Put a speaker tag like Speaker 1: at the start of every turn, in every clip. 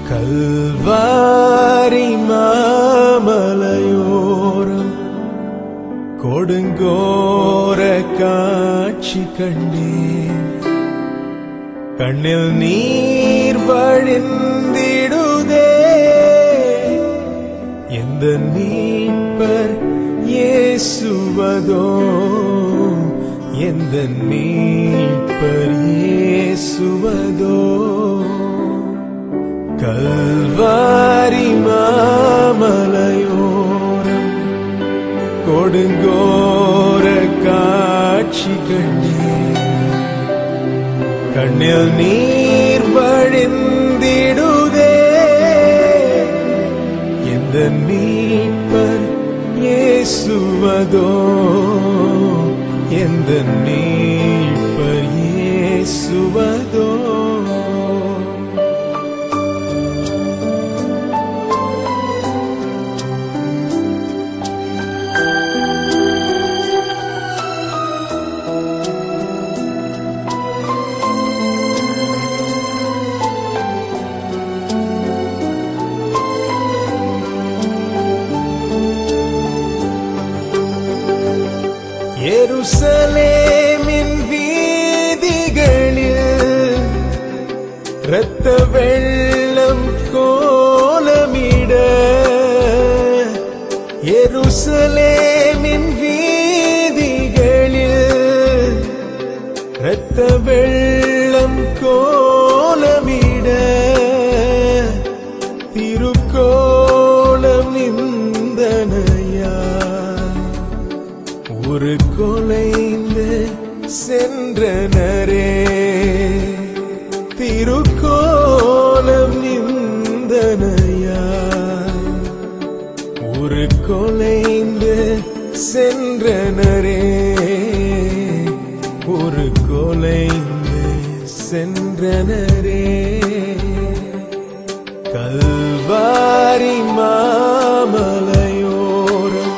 Speaker 1: கல்வாரி மாமலையோரம் கொடுங்கோர காட்சி கண்டேன் கண்ணில் நீர் வழிந்திடுதே எந்த மீட்பர் இயேசுவதோ எந்த மீட்பர் இயேசுவதோ கல்வாரி மாமலையோரம் கொடுங்கோர காட்சி கண்டேன் கண்ணில் நீர் வழிந்திடுதே எந்த மீட்பர் இயேசுவதோ எந்த மீட்பர் இயேசுவதோ எருசலேமின் வீதிகளில் இரத்த வெள்ளம் கோலமிட எருசலேமின் வீதிகளில் இரத்த வெள்ளம் கோலமிட திருக்கோலம் நிந்தனையா ஒரு கொலைந்து சென்றனரே திருக்கோலம் நிந்தனையா ஒரு கொலைந்து சென்றனரே ஒரு கொலைந்து சென்றனரே கல்வாரி மாமலையோரம்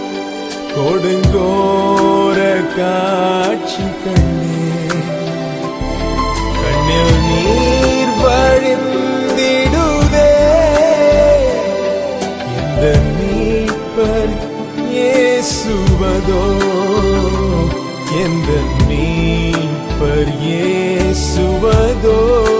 Speaker 1: கொடுங்கோர காட்சி கண்டே கண்ணில் நீர் வழிந்திடுதே இந்த மீட்பர் இயேசுவதோ எந்த மீட்பர் இயேசுவதோ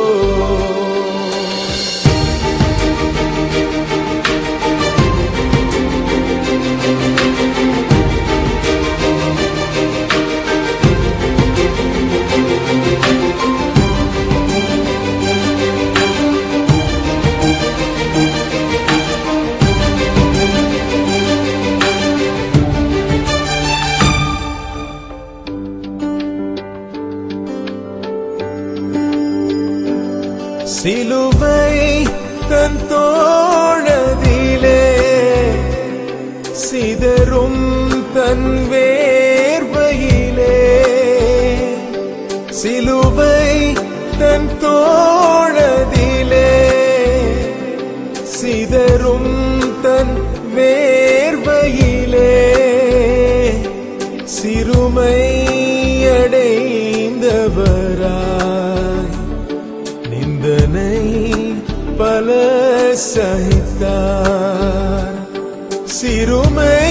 Speaker 1: சிலுவை தன் தோழதிலே சிதறும் தன் வேர்வையிலே சிலுவை தன் தோழதிலே சிதறும் தன் வேர்வையிலே சிறுமை அடைந்தவராய் நிந்தனை பல சகித்தார் சிறுமை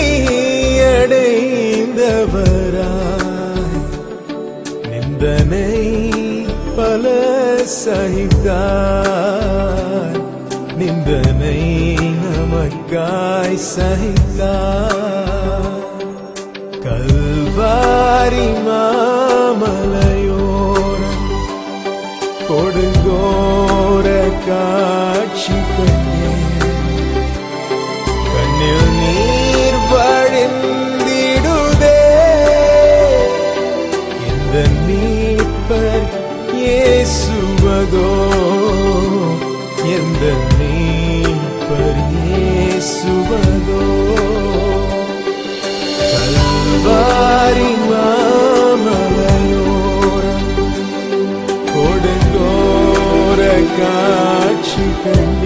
Speaker 1: அடைந்தவராய் நிந்தனை பல சகித்தார் நிந்தனை நமக்காய் சகித்தார் கல்வாரி மாமலையோரம் கொடுங்கோர காட்சி கண்டேன் கண்ணில் நீர் வழிந்திடுதே இந்த மீட்பர் இயேசுவதோ எந்த மீட்பர் இயேசுவதோ கல்வாரி மாமலையோரம் கொடுங்கோர காட்சி கண்டேன்